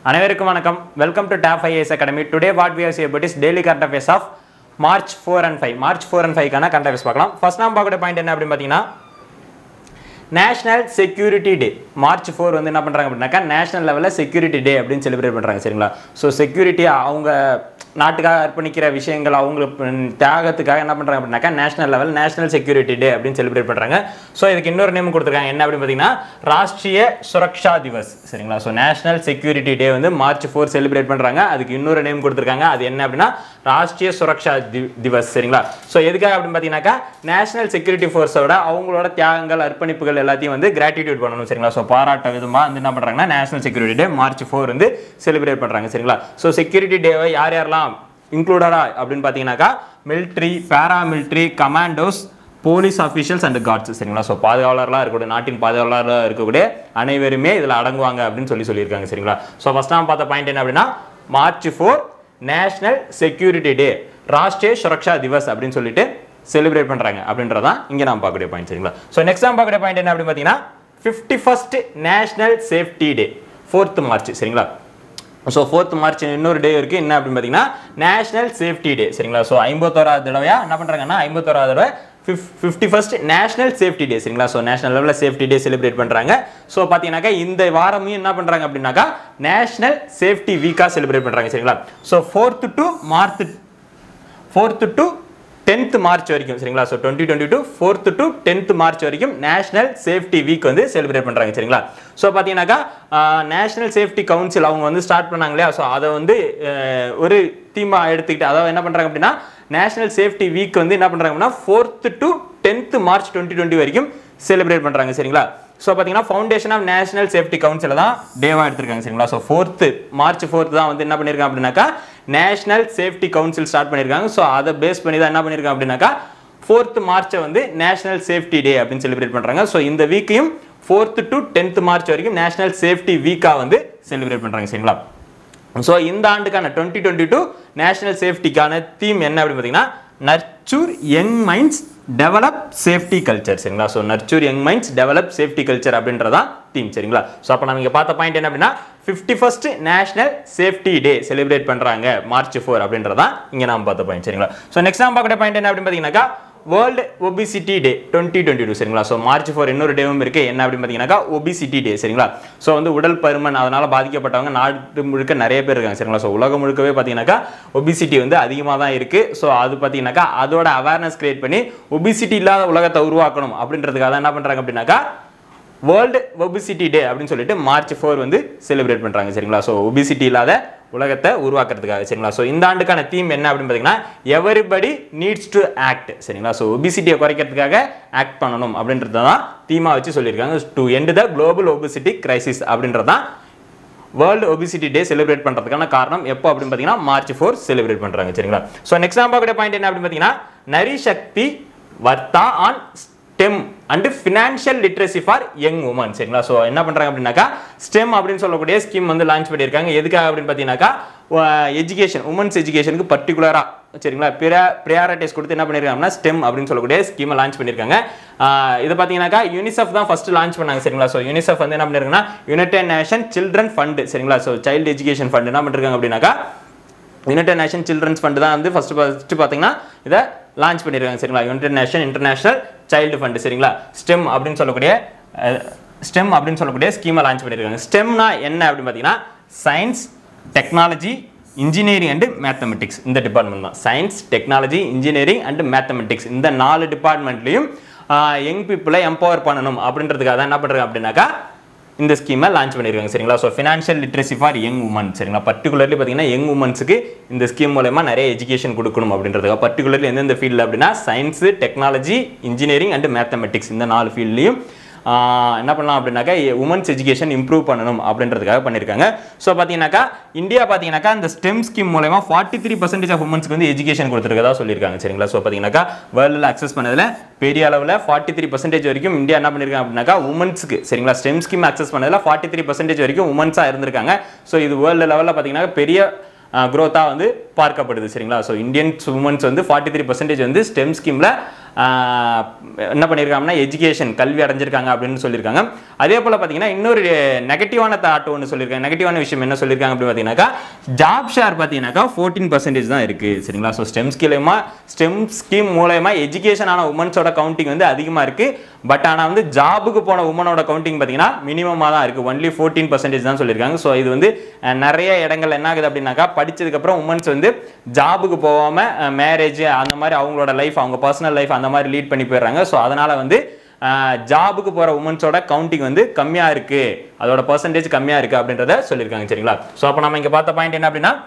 அனைவருக்கும் வணக்கம் welcome to Tab IAS academy today what we are about is daily current affairs of March four and five March four and ஃபைவ்க்கான current affairs பார்க்கலாம் first நாம் பார்க்கக்கூடிய point என்ன அப்படின்னு பார்த்தீங்கன்னா national security day March four வந்து என்ன பண்ணுறாங்க அப்படின்னாக்கா நேஷனல் லெவலில் செக்யூரிட்டி டே அப்படின்னு செலிப்ரேட் பண்ணுறாங்க சரிங்களா ஸோ செக்யூரிட்டி அவங்க நாட்டுக்காக அர்ப்பணிக்கிற விஷயங்கள் அவங்களுக்கு தியாகத்துக்காக என்ன பண்ணுறாங்க அப்படின்னாக்கா national level national security day அப்படின்னு செலிப்ரேட் பண்ணுறாங்க ஸோ இதுக்கு இன்னொரு நேம் கொடுத்துருக்காங்க என்ன அப்படின்னு பார்த்தீங்கன்னா ராஷ்ட்ரிய சுரக்ஷா திவஸ் சரிங்களா ஸோ நேஷனல் செக்யூரிட்டி டே வந்து மார்ச் ஃபோர் செலிப்ரேட் பண்ணுறாங்க அதுக்கு இன்னொரு நேம் கொடுத்துருக்காங்க அது என்ன அப்படின்னா ராஷ்ட்ரிய சுரக்ஷா தி- திவஸ் சரிங்களா ஸோ எதுக்காக அப்படின்னு பார்த்தீங்கன்னாக்கா நேஷனல் செக்யூரிட்டி ஃபோர்ஸோட அவங்களோட தியாகங்கள் அர்ப்பணிப்புகள் எல்லாத்தையும் வந்து கிராட்டிடியூட் பண்ணணும் சரிங்களா ஸோ பாராட்ட விதமாக வந்து என்ன பண்ணுறாங்கன்னா national security day March four வந்து செலிப்ரேட் பண்ணுறாங்க சரிங்களா ஸோ செக்யூரிட்டி டேவை யார் யாரெல்லாம் இன்க்ளூடடா அப்படின்னு பார்த்தீங்கன்னாக்கா military paramilitary commandos police officials and guards சரிங்களா ஸோ பாதுகாவலர்லாம் இருக்கக்கூடிய நாட்டின் பாதுகாவலராக இருக்கக்கூடிய அனைவருமே இதில் அடங்குவாங்க அப்படின்னு சொல்லி சொல்லியிருக்காங்க சரிங்களா ஸோ ஃபர்ஸ்ட் நாம் பார்த்த பாயிண்ட் என்ன அப்படின்னா March four national security day Rashtriya Suraksha Diwas அப்படின்னு சொல்லிட்டு செலிப்ரேட் பண்ணுறாங்க அப்படின்றதான் இங்கே நாம் பார்க்கக்கூடிய பாயிண்ட் சரிங்களா ஸோ நெக்ஸ்ட் நாம் பார்க்கக்கூடிய பாயிண்ட் என்ன அப்படின்னு பார்த்தீங்கன்னா fifty first national safety day fourth March சரிங்களா ஸோ ஃபோர்த் மார்ச் இன்னொரு டே இருக்குது என்ன அப்படின்னு பார்த்தீங்கன்னா நேஷனல் சேஃப்டி டே சரிங்களா ஸோ ஐம்பத்தோராவது தடவையா என்ன பண்ணுறாங்கன்னா ஐம்பத்தோராவது தடவை fifty first national safety day சரிங்களா ஸோ நேஷனல் லெவலில் சேஃப்டி டே செலிப்ரேட் பண்ணுறாங்க ஸோ பார்த்தீங்கன்னாக்கா இந்த வாரமும் என்ன பண்ணுறாங்க அப்படின்னாக்கா நேஷனல் சேஃப்டி வீக்காக செலிப்ரேட் பண்ணுறாங்க சரிங்களா so fourth to March fourth to tenth March வரைக்கும் சரிங்களா so twenty twenty two fourth to tenth March வரைக்கும் நேஷனல் சேஃப்டி வீக் வந்து செலிப்ரேட் பண்ணுறாங்க சரிங்களா ஸோ பார்த்தீங்கன்னாக்கா நேஷனல் சேஃப்டி கவுன்சில் அவங்க வந்து ஸ்டார்ட் பண்ணாங்க இல்லையா ஸோ அதை வந்து அஹ், ஒரு தீமா எடுத்துக்கிட்டு அதாவது என்ன பண்ணுறாங்க அப்படின்னா நேஷனல் சேஃப்டி வீக் வந்து என்ன பண்ணுறாங்க அப்படின்னா fourth to tenth March twenty twenty வரைக்கும் செலிப்ரேட் பண்ணுறாங்க சரிங்களா ஸோ பார்த்தீங்கன்னா Foundation of National Safety Council தான் டேவாக எடுத்திருக்காங்க சரிங்களா ஸோ ஃபோர்த்து மார்ச் ஃபோர்த்து தான் வந்து என்ன பண்ணியிருக்காங்க அப்படின்னாக்கா நேஷனல் சேஃப்டி கவுன்சில் ஸ்டார்ட் பண்ணியிருக்காங்க ஸோ அதை பேஸ் பண்ணி தான் என்ன பண்ணியிருக்காங்க அப்படின்னாக்கா ஃபோர்த் மார்ச்சை வந்து நேஷனல் சேஃப்டி டே அப்படின்னு செலிப்ரேட் பண்ணுறாங்க ஸோ இந்த வீக்கையும் ஃபோர்த்து டு டென்த் மார்ச் வரைக்கும் நேஷனல் சேஃப்டி வீக்காக வந்து செலிப்ரேட் பண்ணுறாங்க சரிங்களா ஸோ இந்த ஆண்டுக்கான டுவெண்ட்டி டுவெண்ட்டி டூ நேஷனல் சேஃப்டிக்கான தீம் என்ன அப்படின்னு பார்த்தீங்கன்னா nurture young minds develop safety culture சரிங்களா so nurture young minds develop safety culture அப்படின்றதான் தீம் சரிங்களா ஸோ அப்போ நம்ம இங்கே பார்த்த பாயிண்ட் என்ன அப்படின்னா fifty first national safety day celebrate பண்ணுறாங்க மார்ச் ஃபோர் அப்படின்றதான் இங்கே நாம் பார்த்த பாயிண்ட் சரிங்களா ஸோ நெக்ஸ்ட் நாம் பார்க்கக்கூடிய பாயிண்ட் என்ன அப்படின்னு பார்த்தீங்கன்னாக்கா world obesity day twenty twenty two சரிங்களா ஸோ மார்ச் ஃபோர் இன்னொரு டேவும் இருக்கு என்ன அப்படின்னு பார்த்தீங்கன்னாக்கா ஒபிசிட்டி டே சரிங்களா ஸோ வந்து உடல் பருமன் அதனால பாதிக்கப்பட்டவங்க நாடு முழுக்க நிறைய பேர் இருக்காங்க சரிங்களா ஸோ உலகம் முழுக்கவே பார்த்தீங்கன்னாக்கா ஒபிசிட்டி வந்து அதிகமாக தான் இருக்கு ஸோ அது பார்த்தீங்கன்னாக்கா அதோட அவேர்னஸ் கிரியேட் பண்ணி ஒபிசிட்டி இல்லாத உலகத்தை உருவாக்கணும் அப்படின்றதுக்காக தான் என்ன பண்ணுறாங்க அப்படின்னாக்கா வேர்ல்டு ஒபிசிட்டி டே அப்படின்னு சொல்லிட்டு மார்ச் ஃபோர் வந்து செலிப்ரேட் பண்ணுறாங்க சரிங்களா ஸோ ஒபிசிட்டி இல்லாத உலகத்தை உருவாக்குறதுக்காக சரிங்களா ஸோ இந்த ஆண்டுக்கான தீம் என்ன அப்படின்னு பார்த்தீங்கன்னா எவரிபடி நீட்ஸ் டு ஆக்ட் சரிங்களா ஸோ ஒபிசிட்டியை குறைக்கிறதுக்காக ஆக்ட் பண்ணணும் அப்படின்றத தான் தீமாக வச்சு சொல்லியிருக்காங்க to end the global obesity crisis அப்படின்றதான் வேர்ல்டு ஒபிசிட்டி டே செலிப்ரேட் பண்ணுறதுக்கான காரணம் எப்போ அப்படின்னு பார்த்தீங்கன்னா மார்ச் ஃபோர் செலிப்ரேட் பண்ணுறாங்க சரிங்களா ஸோ நெக்ஸ்ட் நான் பார்க்கக்கூடிய பாயிண்ட் என்ன அப்படின்னு பார்த்தீங்கன்னா Nari Shakti Varta on STEM and financial literacy for young women சரிங்களா ஸோ என்ன பண்ணுறாங்க அப்படின்னாக்கா ஸ்டெம் அப்படின்னு சொல்லக்கூடிய ஸ்கீம் வந்து லான்ச் பண்ணியிருக்காங்க எதுக்காக அப்படின்னு பார்த்தீங்கன்னாக்கா எஜுகேஷன் உமன்ஸ் எஜுகேஷனுக்கு பர்டிகுலராக சரிங்களா பிற ப்ரியாரிட்டிஸ் கொடுத்து என்ன பண்ணியிருக்காங்கன்னா ஸ்டெம் அப்படின்னு சொல்லக்கூடிய ஸ்கீமை லான்ச் பண்ணியிருக்காங்க ஆஹ் இது பார்த்தீங்கன்னாக்கா யூனிசெஃப் தான் ஃபர்ஸ்ட் லான்ச் பண்ணாங்க சரிங்களா ஸோ யூனிசெஃப் வந்து என்ன பண்ணிருக்காங்கன்னா யுனைடெட் நேஷன் சில்ட்ரன் ஃபண்ட் சரிங்களா ஸோ சைல்டு எஜுகேஷன் ஃபண்ட் என்ன பண்ணிருக்காங்க அப்படின்னாக்கா யுனைடெட் நேஷன் சில்ட்ரன்ஸ் ஃபண்ட் தான் வந்து ஃபர்ஸ்ட் ஃபர்ஸ்ட் பார்த்தீங்கன்னா இதை லான்ச் பண்ணியிருக்காங்க சரிங்களா United Nation International Child Fund சரிங்களா ஸ்டெம் அப்படின்னு சொல்லக்கூடிய ஸ்டெம் அப்படின்னு சொல்லக்கூடிய ஸ்கீமை லான்ச் பண்ணியிருக்காங்க ஸ்டெம்னா என்ன அப்படின்னு பார்த்தீங்கன்னா science technology engineering and mathematics இந்த டிபார்ட்மெண்ட் தான் science technology engineering and mathematics இந்த நாலு டிபார்ட்மெண்ட்லையும் யங் பீப்புளை எம்பவர் பண்ணணும் அப்படின்றதுக்காக தான் என்ன பண்ணுறாங்க அப்படின்னாக்கா இந்த ஸ்கீமை லான்ச் பண்ணியிருக்காங்க சரிங்களா so financial literacy for young women சரிங்களா பர்டிகுலர்லி பார்த்தீங்கன்னா யங் உமன்ஸுக்கு இந்த ஸ்கீம் மூலயமா நிறைய எஜுகேஷன் கொடுக்கணும் அப்படின்றதுக்காக பர்டிகுலர்லி எந்தெந்த ஃபீல்டில் அப்படின்னா science technology engineering and mathematics இந்த நாலு ஃபீல்ட்லையும் என்ன பண்ணலாம் அப்படின்னாக்கா உமன்ஸ் எஜுகேஷன் இம்ப்ரூவ் பண்ணணும் அப்படின்றதுக்காக பண்ணியிருக்காங்க ஸோ பார்த்தீங்கன்னாக்கா இந்தியா பார்த்தீங்கன்னாக்கா இந்த ஸ்டெம் ஸ்கீம் மூலயமா ஃபார்ட்டி த்ரீ பர்சன்டேஜ் ஆஃப் உமன்ஸ்க்கு வந்து எஜுகேஷன் கொடுத்துருக்கதா சொல்லியிருக்காங்க சரிங்களா ஸோ பார்த்தீங்கன்னாக்கா வேர்ல்டில் அக்சஸ் பண்ணதில் பெரிய அளவில் ஃபார்ட்டி த்ரீ பர்சன்டேஜ் வரைக்கும் இந்தியா என்ன பண்ணியிருக்காங்க அப்படின்னாக்கா உமன்ஸ்க்கு சரிங்களா ஸ்டெம் ஸ்கீம் அக்சஸ் பண்ணதில் ஃபார்ட்டி த்ரீ பர்சன்டேஜ் வரைக்கும் உமன்ஸாக இருந்திருக்காங்க ஸோ இது வேர்ல்டு லெவலில் பார்த்தீங்கன்னா பெரிய க்ரோத்தாக வந்து பார்க்கப்படுது சரிங்களா ஸோ இந்தியன் உமன்ஸ் வந்து ஃபார்ட்டி த்ரீ பர்சன்டேஜ் வந்து ஸ்டெம் ஸ்கீமில் ஆஹ், என்ன பண்ணியிருக்காங்கன்னா எஜுகேஷன் கல்வி அடைஞ்சிருக்காங்க அப்படின்னு சொல்லியிருக்காங்க அதே போல் பார்த்தீங்கன்னா இன்னொரு நெகட்டிவான தாட் ஒன்று சொல்லியிருக்காங்க நெகட்டிவான விஷயம் என்ன சொல்லியிருக்காங்க அப்படின்னு பார்த்தீங்கன்னாக்கா ஜாப் ஷேர் பார்த்தீங்கன்னாக்கா ஃபோர்டீன் பர்சன்டேஜ் தான் இருக்குது சரிங்களா ஸோ ஸ்டெம் ஸ்கீலமா ஸ்டெம் ஸ்கீம் மூலயமா எஜுகேஷன் ஆன உமன்ஸோட கவுண்டிங் வந்து அதிகமாக இருக்குது பட் ஆனால் வந்து ஜாபுக்கு போன உமனோட கவுண்டிங் பார்த்தீங்கன்னா மினிமமாக தான் இருக்குது ஒன்லி ஃபோர்டீன் பர்சன்டேஜ் தான் சொல்லியிருக்காங்க ஸோ இது வந்து அஹ், நிறைய இடங்கள் என்ன ஆகுது அப்படின்னாக்கா படிச்சதுக்கப்புறம் உமன்ஸ் வந்து ஜாபுக்கு போகாமல் மேரேஜ் அந்த மாதிரி அவங்களோட லைஃப் அவங்க பர்சனல் லைஃப் அந்த மாதிரி லீட் பண்ணி போயிடுறாங்க ஸோ அதனால வந்து ஜாபுக்கு போகிற உமன்ஸோட கவுண்டிங் வந்து கம்மியாக இருக்குது அதோட பர்சன்டேஜ் கம்மியாக இருக்குது அப்படின்றத சொல்லியிருக்காங்க சரிங்களா ஸோ அப்போ நம்ம இங்கே பார்த்த பாயிண்ட் என்ன அப்படின்னா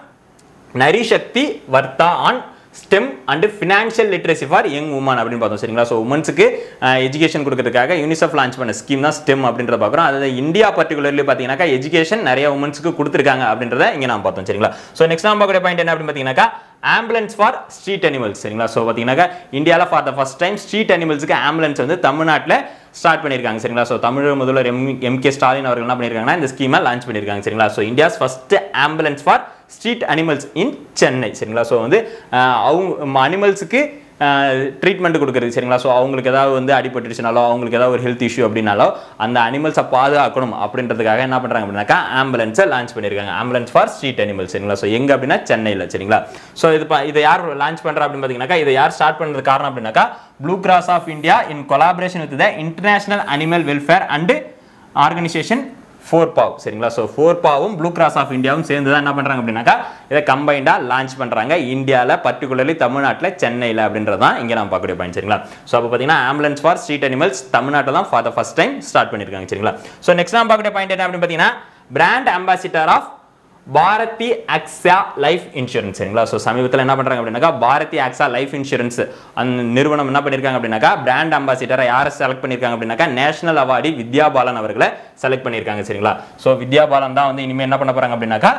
Nari Shakti Varta on STEM and financial literacy for young women அப்படின்னு பார்த்தோம் சரிங்களா ஸோ உமன்ஸுக்கு எஜுகேஷன் கொடுக்கறதுக்காக யூனிசெஃப் லான்ச் பண்ண ஸ்கீம் தான் ஸ்டெம் அப்படின்றத பார்க்குறோம் அதாவது இந்தியா பர்டிகுலர்லி பார்த்தீங்கன்னாக்கா எஜுகேஷன் நிறைய உமன்ஸுக்கு கொடுத்துருக்காங்க அப்படின்றத இங்கே நான் பார்த்தோம் சரிங்களா ஸோ நெக்ஸ்ட் நம்ம பார்க்கக்கூடிய பாயிண்ட் என்ன அப்படின்னு பார்த்தீங்கன்னாக்கா ஆம்புலன்ஸ் ஃபார் ஸ்ட்ரீட் அனிமல்ஸ் சரிங்களா ஸோ பார்த்தீங்கன்னாக்கா இந்தியாவில் for the first time street அனிமல்ஸுக்கு ஆம்புலன்ஸ் வந்து தமிழ்நாட்டில் ஸ்டார்ட் பண்ணியிருக்காங்க சரிங்களா ஸோ தமிழக முதல்வர் எம் எம் கே ஸ்டாலின் அவர்கள் என்ன பண்ணியிருக்காங்கன்னா இந்த ஸ்கீமை லான்ச் பண்ணியிருக்காங்க சரிங்களா so India's first ambulance for street animals in Chennai சரிங்களா ஸோ வந்து அஹ், அவங்க அனிமல்ஸுக்கு ட்ரீட்மெண்ட் கொடுக்குறது சரிங்களா ஸோ அவங்களுக்கு ஏதாவது வந்து அடிபட்டுருச்சுனாலோ அவங்களுக்கு ஏதாவது ஒரு ஹெல்த் இஷ்யூ அப்படின்னாலோ அந்த அனிமல்ஸை பாதுகாக்கணும் அப்படின்றதுக்காக என்ன பண்ணுறாங்க அப்படின்னாக்கா ஆம்புலன்ஸை லான்ச் பண்ணியிருக்காங்க ஆம்புலன்ஸ் ஃபார் ஸ்ட்ரீட் அனிமல்ஸ் சரிங்களா ஸோ எங்கே அப்படின்னா சென்னையில் சரிங்களா ஸோ இது ப- இதை யார் லான்ச் பண்ணுறா அப்படின்னு பார்த்தீங்கன்னாக்கா இதை யார் ஸ்டார்ட் பண்ணுறது காரணம் அப்படின்னாக்கா Blue Cross of India in collaboration with the international animal welfare and organisation Four Paw சரிங்களா ஸோ ஃபோர் பாவும் ப்ளூ கிராஸ் ஆஃப் இந்தியாவும் சேர்ந்து தான் என்ன பண்ணுறாங்க அப்படின்னாக்கா இதை கம்பைண்டாக லான்ச் பண்ணுறாங்க இந்தியாவில் பர்டிகுலர்லி தமிழ்நாட்டில் சென்னையில் அப்படின்றது தான் இங்கே நம்ம பார்க்கக்கூடிய பாயிண்ட் சரிங்களா ஸோ அப்போ பார்த்தீங்கன்னா ஆம்புலன்ஸ் ஃபார் ஸ்ட்ரீட் அனிமல்ஸ் தமிழ்நாட்டில் தான் for the first time start பண்ணியிருக்காங்க சரிங்களா ஸோ நெக்ஸ்ட் நம்ம பார்க்கக்கூடிய பாயிண்ட் என்ன அப்படின்னு பார்த்தீங்கன்னா brand ambassador of Bharti AXA life insurance சரிங்களா ஸோ சமீபத்தில் என்ன பண்ணுறாங்க அப்படின்னாக்கா பாரதி அக்ஸா லைஃப் இன்சூரன்ஸ் அந்த நிறுவனம் என்ன பண்ணியிருக்காங்க அப்படின்னாக்கா பிராண்ட் அம்பாசிடரை யாரை செலக்ட் பண்ணியிருக்காங்க அப்படின்னாக்கா நேஷனல் அவார்டி வித்யா பாலன் அவர்களை செலக்ட் பண்ணியிருக்காங்க சரிங்களா ஸோ வித்யா பாலன் தான் வந்து இனிமேல் என்ன பண்ண போகிறாங்க அப்படின்னாக்கா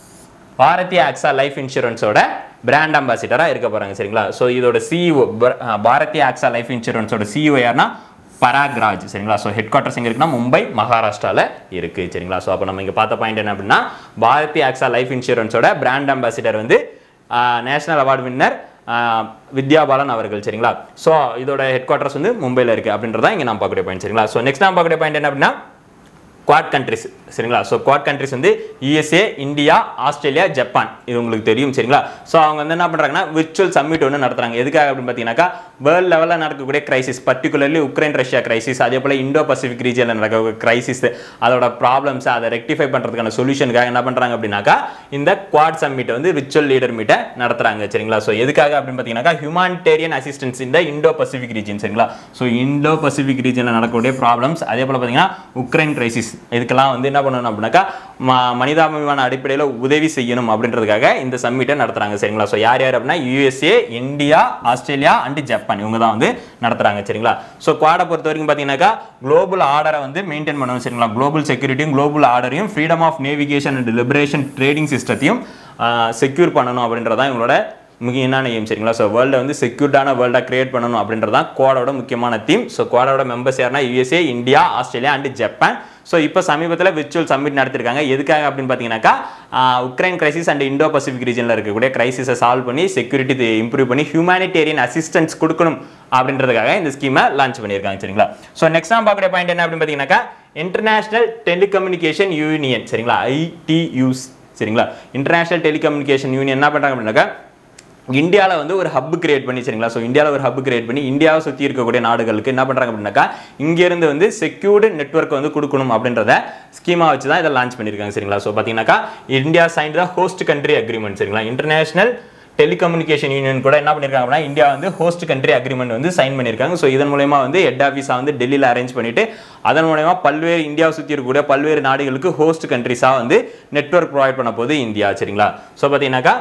பாரதி அக்ஸா லைஃப் இன்சூரன்ஸோட பிராண்ட் அம்பாசிடராக இருக்க போகிறாங்க சரிங்களா ஸோ இதோட சிஇஓ பாரதி அக்ஸா லைஃப் இன்சூரன்ஸோட சிஇஓ யாருன்னா பராக்ராஜ் சரிங்களா ஸோ ஹெட் குவார்ட்டர்ஸ் எங்கே இருக்குன்னா மும்பை மகாராஷ்டிராவில் இருக்குது சரிங்களா ஸோ அப்போ நம்ம இங்கே பார்த்த பாயிண்ட் என்ன அப்படின்னா பாரதி அக்ஸா லைஃப் இன்சூரன்ஸோட பிராண்ட் அம்பாசிடர் வந்து national award winner Vidya Balan அவர்கள் சரிங்களா ஸோ இதோட ஹெட் குவார்ட்டர்ஸ் வந்து மும்பையில் இருக்குது அப்படின்றத இங்கே நான் பார்க்கக்கூடிய பாயிண்ட் சரிங்களா ஸோ நெக்ஸ்ட் நான் பார்க்கக்கூடிய பாயிண்ட் என்ன அப்படின்னா குவாட் கண்ட்ரிஸ் சரிங்களா ஸோ குவாட் கண்ட்ரிஸ் வந்து யூஎஸ்ஏ இந்தியா ஆஸ்திரேலியா ஜப்பான் இது உங்களுக்கு தெரியும் சரிங்களா ஸோ அவங்க வந்து என்ன பண்ணுறாங்கன்னா விர்ச்சுவல் சம்மிட் ஒன்று நடத்துறாங்க எதுக்காக அப்படின்னு பார்த்தீங்கன்னாக்கா வேர்ல்டு லெவலில் நடக்கக்கூடிய crisis particularly Ukraine Russia crisis அதே போல் இண்டோ பசிபிக் ரீஜனில் நடக்கக்கூடிய கிரைசிஸ் அதோட ப்ராப்ளம்ஸ் அதை ரெக்டிஃபை பண்ணுறதுக்கான சொல்யூஷனுக்காக என்ன பண்ணுறாங்க அப்படின்னாக்கா இந்த குவாட் சம்மிட் வந்து விர்ச்சுவல் லீடர் மீட்டை நடத்துறாங்க சரிங்களா ஸோ எதுக்காக அப்படின்னு பார்த்தீங்கன்னாக்கா ஹியூமானிட்டேரியன் அசிஸ்டன்ஸ் இந்த இண்டோ பசிபிக் ரீஜன் சரிங்களா ஸோ இண்டோ பசிபிக் ரீஜனில் நடக்கக்கூடிய ப்ராப்ளம்ஸ் அதே போல் பார்த்தீங்கன்னா உக்ரைன் கிரைசிஸ் இதுக்கெல்லாம் வந்து என்ன பண்ணணும் அப்படின்னாக்கா ம- மனிதாபிமான அடிப்படையில் உதவி செய்யணும் அப்படின்றதுக்காக இந்த சம்மிட்டை நடத்துறாங்க சரிங்களா ஸோ யார் யார் அப்படின்னா USA India Australia and Japan இவங்க தான் வந்து நடத்துறாங்க சரிங்களா ஸோ குவாடை பொறுத்த வரைக்கும் பார்த்தீங்கன்னாக்கா குளோபல் ஆர்டரை வந்து மெயின்டைன் பண்ணணும் சரிங்களா குளோபல் செக்யூரிட்டியும் குளோபல் ஆர்டரையும் freedom of navigation and liberation trading சிஸ்டத்தையும் செக்யூர் பண்ணணும் அப்படின்றதான் இவங்களோட முக்கியமான எய்ம் சரிங்களா ஸோ வேர்ல்டை வந்து செக்யூர்டான வேர்ல்டாக கிரியேட் பண்ணணும் அப்படின்றது தான் குவாடோட முக்கியமான தீம் ஸோ குவாடோட மெம்பர்ஸ் யாருன்னா USA India Australia and Japan so இப்போ சமீபத்தில் விர்ச்சுவல் சம்மிட் நடத்திருக்காங்க எதுக்காக அப்படின்னு பார்த்தீங்கன்னாக்கா ah, Ukraine crisis and Indo Pacific ரீஜனில் இருக்கக்கூடிய கிரைசிஸை சால்வ் பண்ணி செக்யூரிட்டி இம்ப்ரூவ் பண்ணி ஹியூமானிட்டேரியன் அசிஸ்டன்ஸ் கொடுக்கணும் அப்படின்றதுக்காக இந்த ஸ்கீமை லான்ச் பண்ணியிருக்காங்க சரிங்களா ஸோ நெக்ஸ்ட் நான் பார்க்கக்கூடிய பாயிண்ட் என்ன அப்படின்னு பார்த்தீங்கன்னாக்கா இன்டர்நேஷனல் டெலிகம்யூனிகேஷன் யூனியன் சரிங்களா ஐடியூஸ் சரிங்களா இன்டர்நேஷனல் டெலிகம்யூனிகேஷன் யூனியன் என்ன பண்ணுறாங்க அப்படின்னாக்கா இந்தியாவில் வந்து ஒரு ஹப் கிரியேட் பண்ணி சரிங்களா ஸோ இந்தியாவில் ஒரு ஹப் கிரியேட் பண்ணி இந்தியாவை சுற்றி இருக்கக்கூடிய நாடுகளுக்கு என்ன பண்ணுறாங்க அப்படின்னாக்கா இங்கேருந்து வந்து செக்யூர்டு நெட்வொர்க் வந்து கொடுக்கணும் அப்படின்றத ஸ்கீமா வச்சு தான் இதை லான்ச் பண்ணியிருக்காங்க சரிங்களா ஸோ பார்த்தீங்கன்னாக்கா India sign the host country agreement சரிங்களா இன்டர்நேஷனல் டெலிகம்யூனிகேஷன் யூனியன் கூட என்ன பண்ணியிருக்காங்க அப்படின்னா இந்தியா வந்து ஹோஸ்ட் கண்ட்ரி அக்ரிமெண்ட் வந்து சைன் பண்ணியிருக்காங்க ஸோ இதன் மூலயமா வந்து ஹெட் ஆஃபீஸாக வந்து டெல்லியில் அரேஞ்ச் பண்ணிட்டு அதன் மூலயமா பல்வேறு இந்தியாவை சுற்றி இருக்கக்கூடிய பல்வேறு நாடுகளுக்கு ஹோஸ்ட் கண்ட்ரிஸாக வந்து நெட்வொர்க் ப்ரொவைட் பண்ண போகுது இந்தியா சரிங்களா ஸோ பார்த்தீங்கன்னாக்கா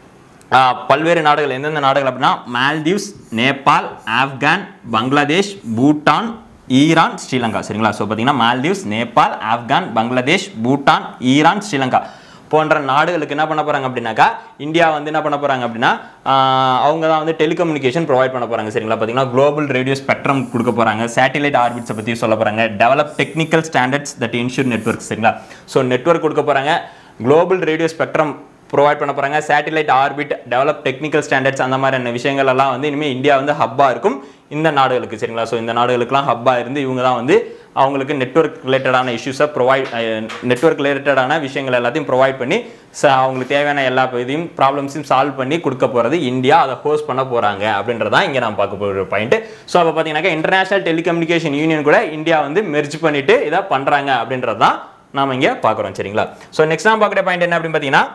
ஆஹ் பல்வேறு நாடுகள் எந்தெந்த நாடுகள் அப்படின்னா மால்தீவ்ஸ் நேபாள் ஆப்கான் பங்களாதேஷ் பூட்டான் ஈரான் ஸ்ரீலங்கா சரிங்களா ஸோ பார்த்தீங்கன்னா மால்தீவ்ஸ் நேபாள் ஆப்கான் பங்களாதேஷ் பூட்டான் ஈரான் ஸ்ரீலங்கா போன்ற நாடுகளுக்கு என்ன பண்ண போறாங்க அப்படின்னாக்கா இந்தியா வந்து என்ன பண்ண போறாங்க அப்படின்னா ஆஹ் அவங்க தான் வந்து டெலிகம்யூனிகேஷன் ப்ரொவைட் பண்ண போறாங்க சரிங்களா பார்த்தீங்கன்னா குளோபல் ரேடியோ ஸ்பெக்ட்ரம் கொடுக்க போறாங்க சேட்டலைட் ஆர்பிட்ஸை பற்றி சொல்ல போறாங்க develop technical standards that ensure network சரிங்களா ஸோ நெட்வொர்க் கொடுக்க போறாங்க குளோபல் ரேடியோ ஸ்பெக்ட்ரம் ப்ரொவைட் பண்ண போகிறாங்க satellite orbit develop technical standards அந்த மாதிரியான விஷயங்கள் எல்லாம் வந்து இனிமேல் இந்தியா வந்து ஹப்பாக இருக்கும் இந்த நாடுகளுக்கு சரிங்களா ஸோ இந்த நாடுகளுக்குலாம் ஹப்பாக இருந்து இவங்க தான் வந்து அவங்களுக்கு நெட்வொர்க் ரிலேட்டடான இஷ்யூஸை ப்ரொவைட் நெட்வொர்க் ரிலேட்டடான விஷயங்கள் எல்லாத்தையும் ப்ரொவைட் பண்ணி ச அவங்களுக்கு தேவையான எல்லா இதையும் ப்ராப்ளம்ஸையும் சால்வ் பண்ணி கொடுக்க போகிறது இந்தியா அதை ஹோஸ்ட் பண்ண போகிறாங்க அப்படின்றதான் இங்கே நான் பார்க்க போகிற பாயிண்ட் ஸோ அப்போ பார்த்தீங்கன்னாக்கா இன்டர்நேஷனல் டெலிகம்யூனிகேஷன் யூனியன் கூட இந்தியா வந்து மெர்ஜ் பண்ணிட்டு இதை பண்ணுறாங்க அப்படின்றது தான் நாம இங்கே பார்க்குறோம் சரிங்களா ஸோ நெக்ஸ்ட் நான் பார்க்குற பாயிண்ட் என்ன அப்படின்னு பார்த்தீங்கன்னா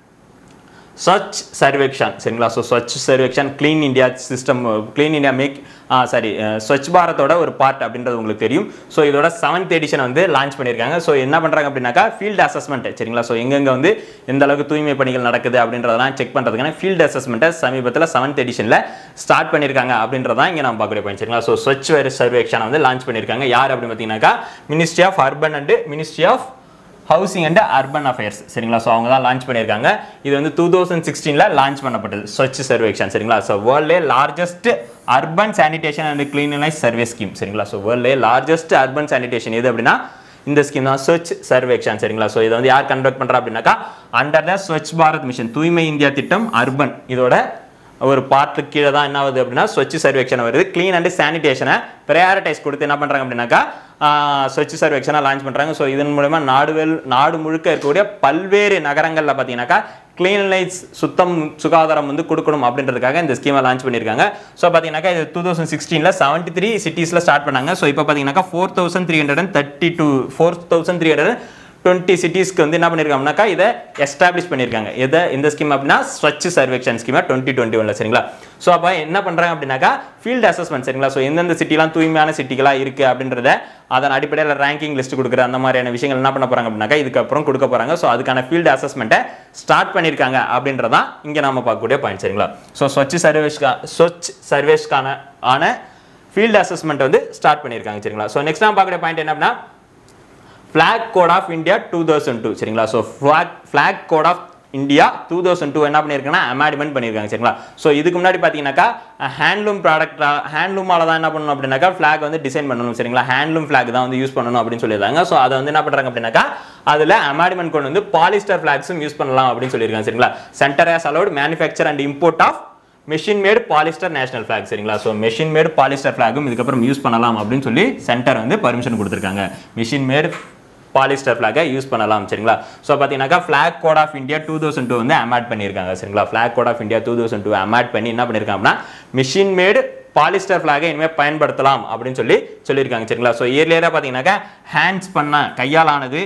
ஸ்வச் சர்வேக்ஷன் சரிங்களா so Swachh Survekshan clean India system clean India make sorry Swachh பாரத்தோட ஒரு பார்ட் அப்படின்றது உங்களுக்கு தெரியும் ஸோ இதோட செவன்த் எடிஷன் வந்து லான்ச் பண்ணியிருக்காங்க ஸோ என்ன பண்ணுறாங்க அப்படின்னாக்கா ஃபீல்டு அசஸ்மெண்ட் சரிங்களா ஸோ எங்கெங்கே வந்து எந்த அளவுக்கு தூய்மை பணிகள் நடக்குது அப்படின்றதெல்லாம் செக் பண்ணுறதுக்கான ஃபீல்டு அசஸ்மெண்ட்டை சமீபத்தில் செவன்த் எடிஷனில் ஸ்டார்ட் பண்ணியிருக்காங்க அப்படின்றதான் இங்கே நம்ம பார்க்கக்கூடிய பாயிண்ட் சரிங்களா ஸோ ஸ்வச் சர்வேக்ஷன் வந்து லான்ச் பண்ணியிருக்காங்க யார் அப்படின்னு பார்த்தீங்கன்னாக்கா ministry of urban and ministry of housing and urban affairs சரிங்களா ஸோ அவங்க தான் லான்ச் பண்ணியிருக்காங்க இது வந்து டூ தௌசண்ட் சிக்ஸ்டீனில் லான்ச் பண்ணப்பட்டது ஸ்வச் சர்வேக்ஷன் சரிங்களா ஸோ வேர்ல்ட்லே largest urban sanitation and cleanliness survey scheme சரிங்களா ஸோ வேர்ல்ட்லே லார்ஜஸ்ட் அர்பன் சானிடேஷன் எது அப்படின்னா இந்த ஸ்கீம் தான் ஸ்வச் சர்வேக்ஷன் சரிங்களா ஸோ இதை வந்து யார் கண்டக்ட் பண்ணுறா அப்படின்னாக்கா under the Swachh Bharat mission தூய்மை இந்தியா திட்டம் அர்பன் இதோட ஒரு பார்ட்டுக்கு கீழே தான் என்ன ஆகுது அப்படின்னா ஸ்வச் சர்வேக்ஷன் வருது க்ளீன் அண்ட் சானிடேஷனை ப்ரையாரிட்டைஸ் கொடுத்து என்ன பண்ணுறாங்க அப்படின்னாக்கா ஸ்வச் சர்வேக்ஷனாக லான்ச் பண்ணுறாங்க ஸோ இதன் மூலமா நாடுவெல் நாடு முழுக்க இருக்கக்கூடிய பல்வேறு நகரங்களில் பார்த்தீங்கன்னாக்கா க்ளீன்லைஸ் சுத்தம் சுகாதாரம் வந்து கொடுக்கணும் அப்படின்றதுக்காக இந்த ஸ்கீமை லான்ச் பண்ணியிருக்காங்க ஸோ பார்த்தீங்கன்னாக்கா இது டூ தௌசண்ட் சிக்ஸ்டீனில் செவன்ட்டி த்ரீ சிட்டிஸில் ஸ்டார்ட் பண்ணாங்க ஸோ இப்போ பார்த்தீங்கன்னாக்கா four thousand three hundred and thirty two four thousand three hundred twenty சிட்டிஸ்க்கு வந்து என்ன பண்ணியிருக்காங்கனாக்கா இதை எஸ்டாப்ளிஷ் பண்ணியிருக்காங்க எதை இந்த ஸ்கீம் அப்படின்னா ஸ்வச் சர்வேக்ஷன் ஸ்கீமா டுவெண்ட்டி டுவெண்ட்டி ஒன்ல சரிங்களா ஸோ அப்போ என்ன பண்ணுறாங்க அப்படின்னாக்கா ஃபீல்டு அசஸ்மெண்ட் சரிங்களா ஸோ எந்தெந்த சிட்டிலாம் தூய்மையான சிட்டிகளாக இருக்குது அப்படின்றத அதன் அடிப்படையில் ரேங்கிங் லிஸ்ட் கொடுக்குற அந்த மாதிரியான விஷயங்கள் என்ன பண்ண போகிறாங்க அப்படின்னாக்கா இதுக்கப்புறம் கொடுக்க போகிறாங்க ஸோ அதுக்கான ஃபீல்டு அசஸ்மெண்ட்டை ஸ்டார்ட் பண்ணியிருக்காங்க அப்படின்றதான் இங்கே நாம பார்க்கக்கூடிய பாயிண்ட் சரிங்களா ஸோ ஸ்வச் சர்வேஷ்கா ஸ்வச் சர்வேஷ்கான ஆன ஃபீல்டு அசஸ்மெண்ட் வந்து ஸ்டார்ட் பண்ணியிருக்காங்க சரிங்களா ஸோ நெக்ஸ்ட் நான் பார்க்கக்கூடிய பாயிண்ட் என்ன அப்படின்னா flag code of India two thousand two சரிங்களா so flag flag code of India two thousand two என்ன பண்ணியிருக்காங்கன்னா அமெண்ட்மெண்ட் பண்ணியிருக்காங்க சரிங்களா ஸோ இதுக்கு முன்னாடி பார்த்தீங்கன்னாக்கா ஹேண்ட்லூம் ப்ராடக்ட் ஹேண்ட்லூமால தான் என்ன பண்ணணும் அப்படின்னாக்கா ஃப்ளாக் வந்து டிசைன் பண்ணணும் சரிங்களா ஹேண்ட்லூம் ஃப்ளாக் தான் வந்து யூஸ் பண்ணணும் அப்படின்னு சொல்லியிருக்காங்க ஸோ அதை வந்து என்ன பண்ணுறாங்க அப்படின்னாக்கா அதில் அமெண்ட்மெண்ட் கொண்டு வந்து பாலிஸ்டர் ஃப்ளாக்ஸும் யூஸ் பண்ணலாம் அப்படின்னு சொல்லியிருக்காங்க சரிங்களா centre has allowed manufacture and import of machine made polyester national flag சரிங்களா ஸோ மெஷின் மேடு பாலிஸ்டர் ஃபிளாகும் இதுக்கப்புறம் யூஸ் பண்ணலாம் அப்படின்னு சொல்லி சென்டர் வந்து பர்மிஷன் கொடுத்துருக்காங்க மிஷின் மேடு பாலிஸ்டர் ஃபிளாகை யூஸ் பண்ணலாம் சரிங்களா ஸோ பார்த்தீங்கன்னாக்கா flag code of India two thousand two வந்து அமேட் பண்ணியிருக்காங்க சரிங்களா flag code of India two thousand two amend பண்ணி என்ன பண்ணியிருக்காங்க அப்படின்னா மிஷின் மேடு பாலிஸ்டர் ஃபிளாகை இனிமேல் பயன்படுத்தலாம் அப்படின்னு சொல்லி சொல்லியிருக்காங்க சரிங்களா ஸோ இயர்லியராக பார்த்தீங்கன்னாக்கா ஹேண்ட்ஸ் பண்ண கையாலானது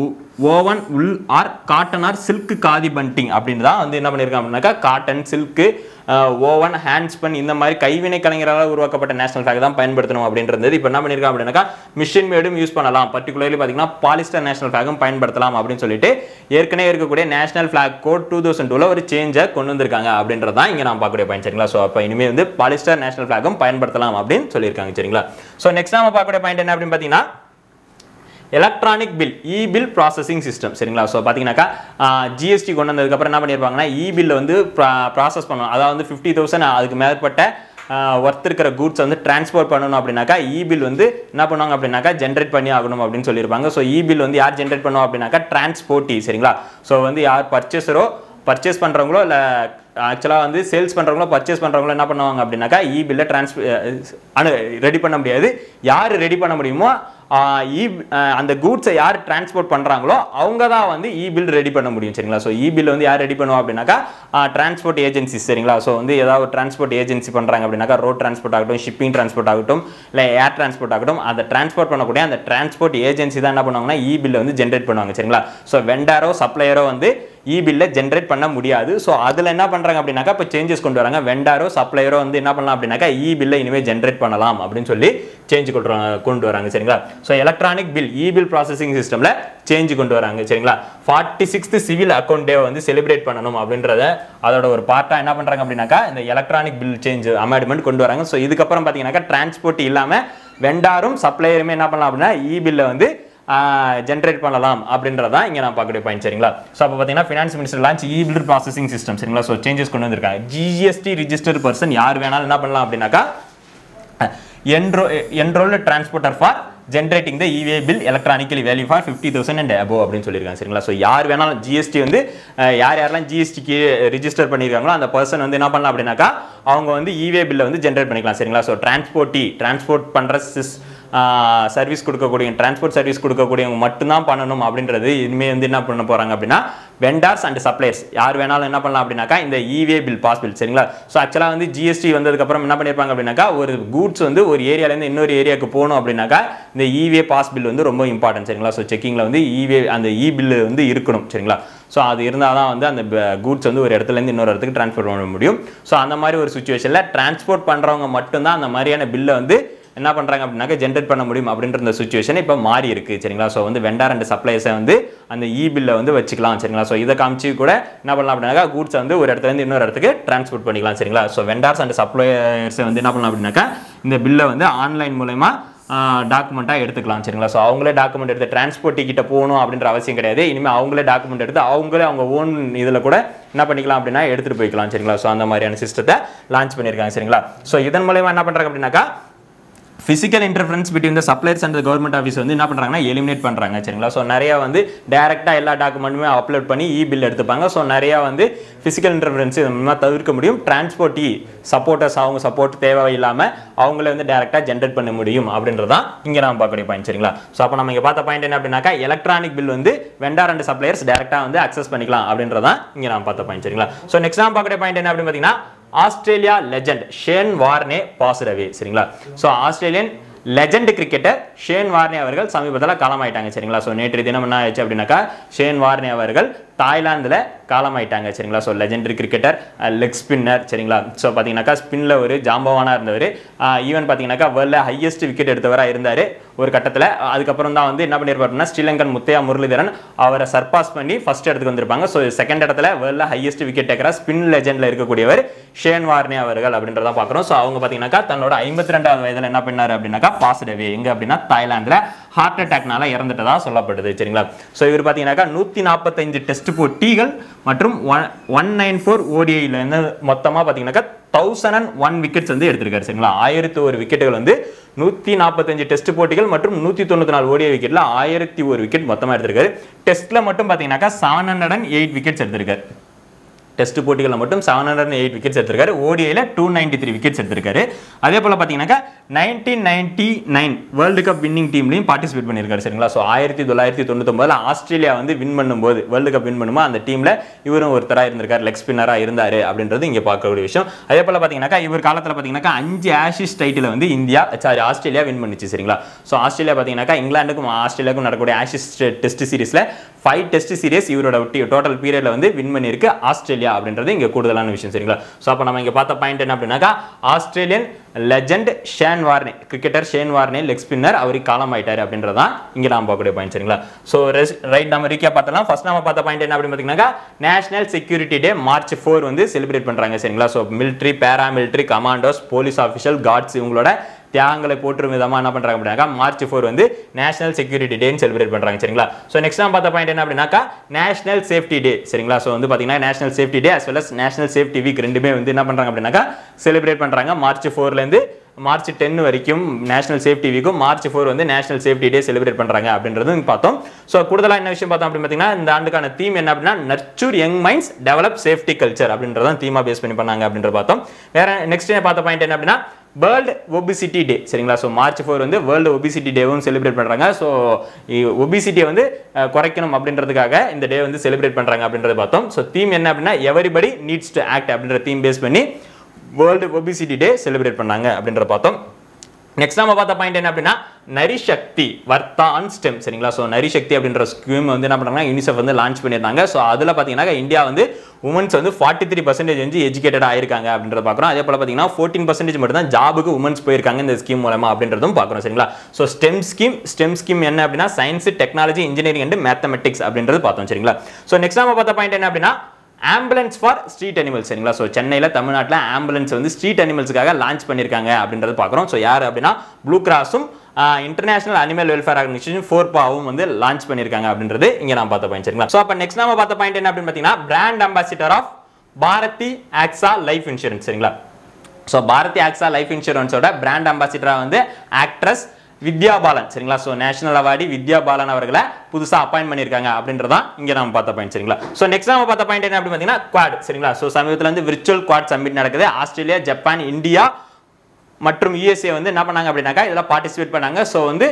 woven wool or cotton or silk khadi bunting அப்படின்னு தான் வந்து என்ன பண்ணியிருக்காங்க அப்படின்னாக்கா cotton silk woven handspun இந்த மாதிரி கைவினை கலைஞரால் உருவாக்கப்பட்ட நேஷனல் ஃபிளாக் தான் பயன்படுத்தணும் அப்படின்றது இப்போ என்ன பண்ணியிருக்காங்க அப்படின்னாக்கா மிஷின் மேடும் யூஸ் பண்ணலாம் பர்டிகுலர்லி பார்த்தீங்கன்னா பாலிஸ்டர் நேஷனல் ஃபிளாகும் பயன்படுத்தலாம் அப்படின்னு சொல்லிட்டு ஏற்கனவே இருக்கக்கூடிய national flag code two thousand டூவில் ஒரு சேஞ்சை கொண்டு வந்திருக்காங்க அப்படின்றது தான் இங்கே நான் பார்க்கக்கூடிய பாயிண்ட் சரிங்களா ஸோ அப்போ இனிமேல் வந்து பாலிஸ்டர் நேஷனல் ஃபிளாகும் பயன்படுத்தலாம் அப்படின்னு சொல்லியிருக்காங்க சரிங்களா ஸோ நெக்ஸ்ட் நம்ம பார்க்கக்கூடிய பாயிண்ட் என்ன அப்படின்னு பார்த்தீங்கன்னா electronic bill e bill processing system சரிங்களா ஸோ பார்த்தீங்கன்னாக்கா ஜிஎஸ்டி கொண்டு வந்ததுக்கப்புறம் என்ன பண்ணியிருப்பாங்கன்னா இ பில்ல வந்து ப்ராசஸ் பண்ணணும் அதாவது வந்து ஃபிஃப்டி தௌசண்ட் அதுக்கு மேற்பட்ட ஒர்த் இருக்கிற கூட்ஸ் வந்து டிரான்ஸ்போர்ட் பண்ணணும் அப்படின்னாக்கா இ பில் வந்து என்ன பண்ணுவாங்க அப்படின்னாக்கா ஜென்ரேட் பண்ணி ஆகணும் அப்படின்னு சொல்லியிருப்பாங்க ஸோ இ பில் வந்து யார் ஜென்ரேட் பண்ணுவோம் அப்படின்னாக்கா டிரான்ஸ்போர்ட்டி சரிங்களா ஸோ வந்து யார் பர்ச்சேஸரோ பர்ச்சேஸ் பண்ணுறவங்களோ இல்லை ஆக்சுவலாக வந்து சேல்ஸ் பண்ணுறவங்களோ பர்ச்சேஸ் பண்ணுறவங்களோ என்ன பண்ணுவாங்க அப்படின்னாக்கா இ பில்லை டிரான்ஸ் அனு ரெடி பண்ண முடியாது யார் ரெடி பண்ண முடியுமோ இ அந்த கூட்ஸை யார் டிரான்ஸ்போர்ட் பண்ணுறாங்களோ அவங்க தான் வந்து இ பில் ரெடி பண்ண முடியும் சரிங்களா ஸோ இ பில் வந்து யார் ரெடி பண்ணுவோம் அப்படின்னாக்கா டிரான்ஸ்போர்ட் ஏஜென்சிஸ் சரிங்களா ஸோ வந்து ஏதாவது ஒரு டிரான்ஸ்போர்ட் ஏஜென்சி பண்ணுறாங்க அப்படின்னாக்கா ரோட் டிரான்ஸ்போர்ட் ஆகட்டும் ஷிப்பிங் டிரான்ஸ்போர்ட் ஆகட்டும் இல்லை ஏர் டிரான்ஸ்போர்ட் ஆகட்டும் அந்த டிரான்ஸ்போர்ட் பண்ணக்கூடிய அந்த டிரான்ஸ்போர்ட் ஏஜென்சி தான் என்ன பண்ணுவாங்கன்னா இ பில்லை வந்து ஜென்ரேட் பண்ணுவாங்க சரிங்களா ஸோ வெண்டாரோ சப்ளையரோ வந்து இ பில்லை ஜென்ரேட் பண்ண முடியாது ஸோ அதில் என்ன பண்ணுறாங்க அப்படின்னாக்கா இப்போ சேஞ்சஸ் கொண்டு வராங்க வெண்டாரோ சப்ளையரோ வந்து என்ன பண்ணலாம் அப்படின்னாக்கா இ பில்லை இனிமேல் ஜென்ரேட் பண்ணலாம் அப்படின்னு சொல்லி சேஞ்ச் கொண்டு வராங்க கொண்டு வராங்க சரிங்களா so electronic bill e bill processing சிஸ்டமில் சேஞ்ச் கொண்டு வராங்க சரிங்களா forty sixth civil account day வந்து செலிப்ரேட் பண்ணணும் அப்படின்றத அதோட ஒரு பார்ட்டாக என்ன பண்ணுறாங்க அப்படின்னாக்கா இந்த எலக்ட்ரானிக் பில் சேஞ்ச் அமெண்ட்மெண்ட் கொண்டு வராங்க ஸோ இதுக்கப்புறம் பார்த்தீங்கன்னாக்கா டிரான்ஸ்போர்ட் இல்லாமல் வெண்டாரும் சப்ளையருமே என்ன பண்ணலாம் அப்படின்னா இ பில்லை வந்து ஜென்ரேட் பண்ணலாம் அப்படின்றதான் இங்கே நான் பார்க்கக்கூடிய பாயிண்ட் சரிங்களா ஸோ அப்போ பார்த்தீங்கன்னா finance minister launch e bill processing system சரிங்களா ஸோ சேஞ்சஸ் கொண்டு வந்திருக்காங்க ஜிஎஸ்டி ரிஜிஸ்டர் பர்சன் யார் வேணாலும் என்ன பண்ணலாம் அப்படின்னாக்கா என்ரோ enrolled transporter for generating the e way bill electronically value for fifty thousand and above அப்படின்னு சொல்லியிருக்காங்க சரிங்களா ஸோ யார் வேணாலும் ஜிஎஸ்டி வந்து அஹ், யார் யாரெல்லாம் ஜிஎஸ்டிக்கு ரிஜிஸ்டர் பண்ணியிருக்காங்களோ அந்த பர்சன் வந்து என்ன பண்ணலாம் அப்படின்னாக்கா அவங்க வந்து இவே பில்லை வந்து ஜென்ரேட் பண்ணிக்கலாம் சரிங்களா ஸோ டிரான்ஸ்போர்ட்டி டிரான்ஸ்போர்ட் பண்ணுற சிஸ் சர்வீஸ் கொடுக்கக்கூடிய டிரான்ஸ்போர்ட் சர்வீஸ் கொடுக்கக்கூடியவங்க மட்டும்தான் பண்ணணும் அப்படின்றது இனிமேல் வந்து என்ன பண்ண போகிறாங்க அப்படின்னா வெண்டார்ஸ் அண்ட் சப்ளையர்ஸ் யார் வேணாலும் என்ன பண்ணலாம் அப்படின்னாக்கா இந்த இவே பில் பாஸ் பில் சரிங்களா ஸோ ஆக்சுவலாக வந்து ஜிஎஸ்டி வந்ததுக்கப்புறம் என்ன பண்ணியிருப்பாங்க அப்படின்னாக்கா ஒரு கூட்ஸ் வந்து ஒரு ஏரியாலேருந்து இன்னொரு ஏரியாவுக்கு போகணும் அப்படின்னாக்கா இந்த இவே பாஸ் பில் வந்து ரொம்ப இம்பார்ட்டன்ட் சரிங்களா ஸோ செக்கிங்கில் வந்து இவே அந்த இ பில்லு வந்து இருக்கணும் சரிங்களா ஸோ அது இருந்தால் தான் வந்து அந்த கூட்ஸ் வந்து ஒரு இடத்துலேருந்து இன்னொரு இடத்துக்கு ட்ரான்ஸ்போர்ட் பண்ண முடியும் ஸோ அந்த மாதிரி ஒரு சுச்சுவேஷனில் டிரான்ஸ்போர்ட் பண்ணுறவங்க மட்டும்தான் அந்த மாதிரியான பில்லை வந்து என்ன பண்ணுறாங்க அப்படின்னாக்க ஜென்ரேட் பண்ண முடியும் அப்படின்ற இந்த சுச்சுவேஷன் இப்போ மாறி இருக்கு சரிங்களா ஸோ வந்து வெண்டார் அண்ட் சப்ளைஸை வந்து அந்த இ பில்லை வந்து வச்சுக்கலாம் சரிங்களா ஸோ இதை காமிச்சு கூட என்ன பண்ணலாம் அப்படின்னாக்கா கூட்ஸை வந்து ஒரு இடத்துல இருந்து இன்னொரு இடத்துக்கு டிரான்ஸ்போர்ட் பண்ணிக்கலாம் சரிங்களா ஸோ வெண்டார்ஸ் அண்ட் சப்ளையர்ஸை வந்து என்ன பண்ணலாம் அப்படின்னாக்கா இந்த பில்லை வந்து ஆன்லைன் மூலயமா டாக்குமெண்ட்டாக எடுத்துக்கலாம் சரிங்களா ஸோ அவங்களே டாக்குமெண்ட் எடுத்து டிரான்ஸ்போர்ட் கிட்ட போகணும் அப்படின்ற அவசியம் கிடையாது இனிமேல் அவங்களே டாக்குமெண்ட் எடுத்து அவங்களே அவங்க ஓன் இதில் கூட என்ன பண்ணிக்கலாம் அப்படின்னா எடுத்துகிட்டு போய்க்கலாம் சரிங்களா ஸோ அந்த மாதிரியான சிஸ்டத்தை லான்ச் பண்ணியிருக்காங்க சரிங்களா ஸோ இதன் மூலயமா என்ன பண்ணுறாங்க அப்படின்னாக்கா physical interference between the suppliers and government office வந்து என்ன பண்ணுறாங்கன்னா எலிமினேட் பண்ணுறாங்க சரிங்களா ஸோ நிறைய வந்து டேரெக்டாக எல்லா டாக்குமெண்ட்டுமே அப்லோட் பண்ணி இ பில் எடுத்துப்பாங்க ஸோ நிறையா வந்து ஃபிசிக்கல் இன்டர்ஃபரன்ஸ் இது மூலமாக தவிர்க்க முடியும் டிரான்ஸ்போர்ட் இ சப்போர்ட்டர்ஸ் அவங்க சப்போர்ட் தேவை இல்லாமல் அவங்களே வந்து டேரெக்டாக ஜென்ரேட் பண்ண முடியும் அப்படின்றதான் இங்கே நம்ம பார்க்கக்கூடிய பாயிண்ட் சரிங்களா ஸோ அப்போ நம்ம இங்கே பார்த்த பாயிண்ட் என்ன அப்படின்னாக்கா எலக்ட்ரானிக் பில் வந்து வெண்டார் அண்ட் சப்ளையர்ஸ் டேரெக்டாக வந்து அக்சஸ் பண்ணிக்கலாம் அப்படின்றதான் இங்கே நம்ம பார்த்த பாயிண்ட் சரிங்களா ஸோ நெக்ஸ்ட் நம்ம பார்க்கக்கூடிய பாயிண்ட் என்ன அப்படின்னு பார்த்தீங்கன்னா Australia legend Shane Warne passed away சரிங்களா so Australian legend cricketer Shane Warne அவர்கள் சமீபத்தில் காலமாயிட்டாங்க சரிங்களா ஸோ நேற்று தினம் என்ன ஆயிடுச்சு அப்படின்னாக்கா ஷேன் வார்னே அவர்கள் தாய்லாந்தில் காலமாயிட்டாங்க சரிங்களா so legendary cricketer leg spinner சரிங்களா ஸோ பார்த்தீங்கன்னாக்கா ஸ்பின்னில் ஒரு ஜாம்பவானாக இருந்தவர் ஈவன் பார்த்தீங்கன்னாக்கா வேர்ல்டில் ஹையஸ்ட் விக்கெட் எடுத்தவராக இருந்தார் ஒரு கட்டத்தில் அதுக்கப்புறம் தான் வந்து என்ன பண்ணியிருப்பாருன்னா ஸ்ரீலங்கன் முத்தையா முரளிதரன் அவரை சர்பாஸ் பண்ணி ஃபர்ஸ்ட் இடத்துக்கு வந்திருப்பாங்க ஸோ செகண்ட் இடத்துல வேர்ல்டில் ஹையஸ்ட் விக்கெட் டேக்கராக ஸ்பின் லெஜெண்டில் இருக்கக்கூடியவர் ஷேன் வார்னே அவர்கள் அப்படின்றத பார்க்குறோம் ஸோ அவங்க பார்த்தீங்கன்னாக்கா தன்னோட ஐம்பத்தி ரெண்டாவது வயதில் என்ன பண்ணார் அப்படின்னாக்கா பாசிட்டிவ் எங்கே அப்படின்னா தாய்லாந்தில் ஹார்ட் அட்டாக்னால இறந்துட்டதா சொல்லப்படுது சரிங்களா ஸோ இவர் பார்த்தீங்கன்னாக்கா நூற்றி நாற்பத்தஞ்சு டெஸ்ட் போட்டிகள் மற்றும் ஒன் ஒன் நைன் ஃபோர் ஓடிஐயில் இருந்து மொத்தமாக பார்த்தீங்கன்னாக்கா தௌசண்ட் அண்ட் ஒன் விக்கெட்ஸ் வந்து எடுத்திருக்காரு சரிங்களா ஆயிரத்தி ஒரு விக்கெட்டுகள் வந்து நூற்றி நாற்பத்தஞ்சு டெஸ்ட் போட்டிகள் மற்றும் நூற்றி தொண்ணூற்றி நாலு ஓடிஐ விக்கெட்டில் ஆயிரத்தி ஒரு விக்கெட் மொத்தமாக எடுத்திருக்காரு டெஸ்ட்டில் மட்டும் பார்த்தீங்கன்னாக்கா seven hundred and eight wickets எடுத்திருக்காரு டெஸ்ட் போட்டிகளில் மட்டும் செவன் ஹண்ட்ரட் எயிட் விக்கெட்ஸ் எடுத்திருக்காரு ஓடிஐயில் டூ நைன்டி த்ரீ விக்கெட்ஸ் எடுத்திருக்காரு அதே போல் பார்த்தீங்கன்னாக்கா nineteen ninety nine world cup winning டீம்லையும் பார்ட்டிசிபேட் பண்ணியிருக்காரு சரிங்களா ஸோ ஆயிரத்தி தொள்ளாயிரத்தி தொண்ணூத்தொம்பதில் ஆஸ்திரேலியா வந்து வின் பண்ணும்போது வேர்ல்டு கப் வின் பண்ணும்போது அந்த டீமில் இவரும் ஒருத்தராக இருந்திருக்காரு லெக் ஸ்பின்னராக இருந்தார் அப்படின்றது இங்கே பார்க்கக்கூடிய விஷயம் அதே போல் பார்த்தீங்கன்னாக்கா இவர் காலத்தில் பார்த்தீங்கன்னாக்கா அஞ்சு ஆஷிஸ் டைட்டில் வந்து இந்தியா சாரி ஆஸ்திரேலியா வின் பண்ணிச்சு சரிங்களா ஸோ ஆஸ்திரேலியா பார்த்தீங்கன்னாக்கா இங்கிலாந்துக்கும் ஆஸ்திரேலியாவுக்கும் நடக்கக்கூடிய ஆஷிஸ் டெஸ்ட் சீரிஸில் ஃபைவ் டெஸ்ட் சீரிஸ் இவரோட டோட்டல் பீரியடில் வந்து வின் பண்ணியிருக்கு ஆஸ்திரேலியா அப்படின்றது இங்கே கூடுதலான விஷயம் சரிங்களா ஸோ அப்போ நம்ம இங்கே பார்த்த பாயிண்ட் என்ன அப்படின்னாக்கா Australian legend Shane Warne cricketer Shane Warne leg spinner அவருக்கு காலம் ஆயிட்டாரு அப்படின்றதான் இங்கே நம்ம பார்க்கக்கூடிய பாயிண்ட் சரிங்களா ஸோ ரைட் நம்ம ரீக்கா பார்த்தலாம் ஃபர்ஸ்ட் நம்ம பார்த்த பாயிண்ட் என்ன அப்படின்னு பார்த்தீங்கன்னா national security day March four வந்து செலிப்ரேட் பண்ணுறாங்க சரிங்களா so military paramilitary commandos police official guards இவங்களோட தியாகங்களை போற்றும் விதமாக என்ன பண்ணுறாங்க அப்படின்னாக்கா மார்ச் ஃபோர் வந்து நேஷனல் செக்யூரிட்டி டேன்னு செலிப்ரேட் பண்ணுறாங்க சரிங்களா ஸோ நெக்ஸ்ட் நம்ம பார்த்த பாயிண்ட் என்ன அப்படின்னாக்கா நேஷனல் சேஃப்டி டே சரிங்களா ஸோ வந்து பார்த்தீங்கன்னா national safety day as well as national safety week ரெண்டுமே வந்து என்ன பண்ணுறாங்க அப்படின்னாக்கா செலிப்ரேட் பண்ணுறாங்க மார்ச் ஃபோர்லேருந்து மார்ச் டென் வரைக்கும் நேஷனல் சேஃப்டி வீக்கும் மார்ச் ஃபோர் வந்து நேஷனல் சேஃப்டி டே செலிப்ரேட் பண்ணுறாங்க அப்படின்றதும் பார்த்தோம் ஸோ கூடுதலாக என்ன விஷயம் பார்த்தோம் அப்படின்னு பார்த்தீங்கன்னா இந்த ஆண்டுக்கான தீம் என்ன அப்படின்னா nurture young minds develop safety culture அப்படின்றதான் தீமா பேஸ் பண்ணி பண்ணாங்க அப்படின்ற பார்த்தோம் வேற நெக்ஸ்ட் பார்த்த பாயிண்ட் என்ன அப்படின்னா வேர்ல்டு ஒபிசிட்டி டே சரிங்களா ஸோ மார்ச் ஃபோர் வந்து வேர்ல்டு ஒபிசிட்டி டேவும் செலிப்ரேட் பண்ணுறாங்க ஸோ ஒபிசிட்டியை வந்து அஹ், குறைக்கணும் அப்படின்றதுக்காக இந்த டே வந்து செலிப்ரேட் பண்ணுறாங்க அப்படின்றத பார்த்தோம் ஸோ தீம் என்ன அப்படின்னா எவரிபடி நீட்ஸ் டு ஆக்ட் அப்படின்ற தீம் பேஸ் பண்ணி வேர்ல்டு ஒபிசிட்டி டே செலிப்ரேட் பண்ணாங்க அப்படின்றத பார்த்தோம் நெக்ஸ்ட் நம்ம பார்த்த பாயிண்ட் என்ன அப்படின்னா நரிசக்தி வர்த்தா ஆன் ஸ்டெம் சரிங்களா ஸோ நரிசக்தி அப்படின்ற ஸ்கீம் வந்து என்ன பண்ணுறாங்க யூனிசெஃப் வந்து லான்ச் பண்ணியிருந்தாங்க ஸோ அதில் பார்த்தீங்கன்னா இந்தியா வந்து உமன்ஸ் வந்து ஃபார்ட்டி த்ரீ பர்சன்டேஜ் வந்து எஜுகேட்டட் ஆயிருக்காங்க அப்படின்றத பார்க்குறோம் அதே போல் பார்த்தீங்கன்னா ஃபோர்டீன் பர்சன்டேஜ் மட்டும் தான் ஜாபுக்கு உமன்ஸ் போயிருக்காங்க இந்த ஸ்கீம் மூலமா அப்படின்றதும் பார்க்குறோம் சரிங்களா so STEM scheme STEM scheme என்ன அப்படின்னா science technology engineering and mathematics அப்படின்றது பார்த்தோம் சரிங்களா ஸோ நெக்ஸ்ட் நம்ம பார்த்த பாயிண்ட் என்ன அப்படின்னா ஆம்புலன்ஸ் ஃபார் ஸ்ட்ரீட் அனிமல்ஸ் சரிங்களா ஸோ சென்னையில் தமிழ்நாட்டில் ஆம்புலன்ஸ் வந்து ஸ்ட்ரீட் அனிமல்ஸுக்காக லான்ச் பண்ணியிருக்காங்க அப்படின்றது பார்க்குறோம் ஸோ யார் அப்படின்னா ப்ளூ கிராஸும் international animal welfare organisation four பாவும் வந்து லான்ச் பண்ணியிருக்காங்க அப்படின்றது இங்கே நான் பார்த்த பாயிண்ட் சரிங்களா ஸோ அப்போ நெக்ஸ்ட் நம்ம பார்த்த பாயிண்ட் என்ன அப்படின்னு பார்த்தீங்கன்னா brand ambassador of Bharti AXA life insurance சரிங்களா ஸோ பாரதி ஆக்ஸா லைஃப் இன்சூரன்ஸோட பிராண்ட் அம்பாசிடராக வந்து ஆக்ட்ரஸ் வித்யா பாலன் சரிங்களா so national awardee Vidya Balan அவர்களை புதுசாக அப்பாயின்ட் பண்ணியிருக்காங்க அப்படின்றதான் இங்கே நம்ம பார்த்த பாயிண்ட் சரிங்களா ஸோ நெக்ஸ்ட் நம்ம பார்த்த பாயிண்ட் என்ன அப்படின்னு பார்த்தீங்கன்னா குவாட் சரிங்களா ஸோ சமீபத்தில் வந்து விர்ச்சுவல் குவாட் சம்மிட் நடக்குது ஆஸ்திரேலியா ஜப்பான் இந்தியா மற்றும் யூஎஸ்ஏ வந்து என்ன பண்ணாங்க அப்படின்னாக்கா இதில் பார்ட்டிசிபேட் பண்ணாங்க ஸோ வந்து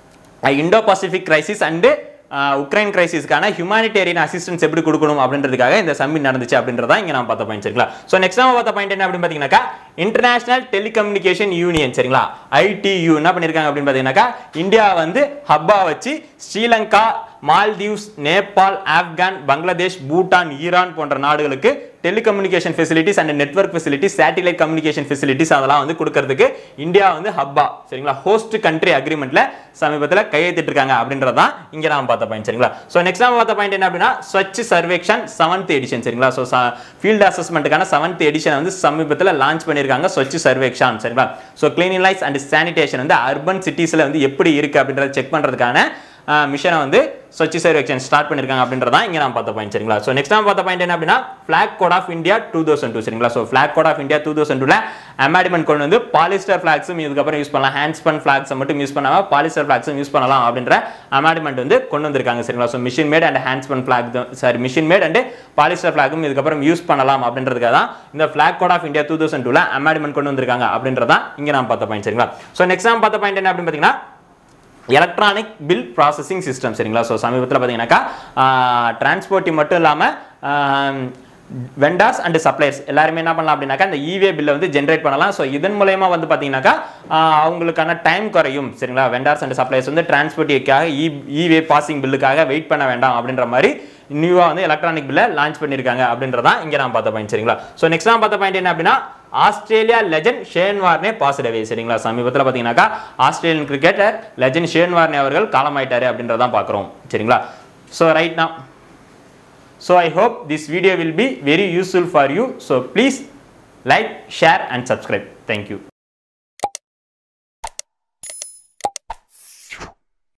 Indo Pacific crisis and Ukraine கிரைசிஸ்க்கான ஹியூமானிட்டேரியன் அசிஸ்டன்ஸ் எப்படி கொடுக்கணும் அப்படின்றதுக்காக இந்த சம்மிட் நடந்துச்சு அப்படின்றதா இங்கே நம்ம பார்த்த பாயிண்ட் சரிங்களா ஸோ நெக்ஸ்ட் நம்ம பார்த்த பாயிண்ட் என்ன அப்படின்னு பார்த்தீங்கன்னாக்கா இன்டர்நேஷனல் டெலிகம்யூனிகேஷன் யூனியன் சரிங்களா ஐடியூ என்ன பண்ணியிருக்காங்க அப்படின்னு பார்த்தீங்கன்னாக்கா இந்தியா வந்து ஹப்பா வச்சு ஸ்ரீலங்கா மால்தீவ்ஸ் நேபாள் ஆப்கான் பங்களாதேஷ் பூட்டான் ஈரான் போன்ற நாடுகளுக்கு telecommunication facilities and network facilities satellite communication facilities அதெல்லாம் வந்து கொடுக்கறதுக்கு இந்தியா வந்து ஹப்பா சரிங்களா ஹோஸ்ட் கண்ட்ரி அக்ரிமெண்ட்ல சமீபத்தில் கையெழுத்திட்டிருக்காங்க அப்படின்றதான் இங்கே நாம பார்த்த பாயிண்ட் சரிங்களா ஸோ நெக்ஸ்ட் நாம பார்த்த பாயிண்ட் என்ன அப்படின்னா ஸ்வச் சர்வேக்ஷன் செவன்த் எடிஷன் சரிங்களா ஸோ ஃபீல்டு அசஸ்மெண்ட்டுக்கான செவன்த் எடிஷன் வந்து சமீபத்தில் லான்ச் பண்ணியிருக்காங்க ஸ்வச் சர்வேக்ஷன் சரிங்களா ஸோ கிளீனிங் அண்ட் சானிடேஷன் வந்து அர்பன் சிட்டிஸில் வந்து எப்படி இருக்கு அப்படின்றத செக் பண்ணுறதுக்கான மிஷனை வந்து ஸ்வச் சர்வேக்ஷன் ஸ்டார்ட் பண்ணியிருக்காங்க அப்படின்றதான் இங்கே நான் பார்த்த பாயிண்ட் சரிங்களா ஸோ நெக்ஸ்ட் நம்ம பார்த்த பாயிண்ட் என்ன அப்படின்னா flag code of India two thousand two சரிங்களா so flag code of India two thousand டூல அமெண்ட்மெண்ட் கொண்டு வந்து பாலிஸ்டர் ஃபிளாக்ஸும் இதுக்கப்புறம் யூஸ் பண்ணலாம் ஹேண்ட்ஸ்பன் ஃபிளாக்ஸை மட்டும் யூஸ் பண்ணாமல் பாலிஸ்டர் ஃபிளாக்ஸும் யூஸ் பண்ணலாம் அப்படின்ற அமெண்ட்மெண்ட் வந்து கொண்டு வந்திருக்காங்க சரிங்களா so machine made and handspun flag sorry machine made and polyester ஃபிளாக்கும் இதுக்கப்புறம் யூஸ் பண்ணலாம் அப்படின்றதுக்காக தான் இந்த flag code of India two thousand டூல அமெண்ட்மெண்ட் கொண்டு வந்திருக்காங்க அப்படின்றதான் இங்கே நான் பார்த்த பாயிண்ட் சரிங்களா ஸோ நெக்ஸ்ட் நம்ம பார்த்த பாயிண்ட் என்ன அப்படின்னு பார்த்தீங்கன்னா எலக்ட்ரானிக் பில் ப்ராசஸிங் சிஸ்டம் சரிங்களா ஸோ சமீபத்தில் பார்த்தீங்கன்னாக்கா டிரான்ஸ்போர்ட்டிங் மட்டும் இல்லாமல் வெண்டார்ஸ் அண்ட் சப்ளையர்ஸ் எல்லாருமே என்ன பண்ணலாம் அப்படின்னாக்கா இந்த இவே பில்லை வந்து ஜென்ரேட் பண்ணலாம் ஸோ இதன் மூலயமா வந்து பார்த்தீங்கன்னாக்கா ஆஹ் அவங்களுக்கான டைம் குறையும் சரிங்களா வெண்டார்ஸ் அண்ட் சப்ளையர்ஸ் வந்து டிரான்ஸ்போர்ட்டிக்காக இ இவே பாசிங் பில்லுக்காக வெயிட் பண்ண வேண்டாம் அப்படின்ற மாதிரி நியூவாக வந்து எலக்ட்ரானிக் பில்லை லான்ச் பண்ணியிருக்காங்க அப்படின்றதான் இங்கே நான் பார்த்த பாயிண்ட் சரிங்களா ஸோ நெக்ஸ்ட் நான் பார்த்த பாயிண்ட் என்ன அப்படின்னா Australia legend Shane Warne passed away சரிங்களா சமீபத்தில் பார்த்தீங்கன்னாக்கா Australian cricketer legend Shane Warne அவர்கள் காலமாயிட்டாரு அப்படின்றதான் பார்க்குறோம் சரிங்களா ஸோ ரைட் நான் So I hope this video will be very useful for you. So please like, share and subscribe. Thank you.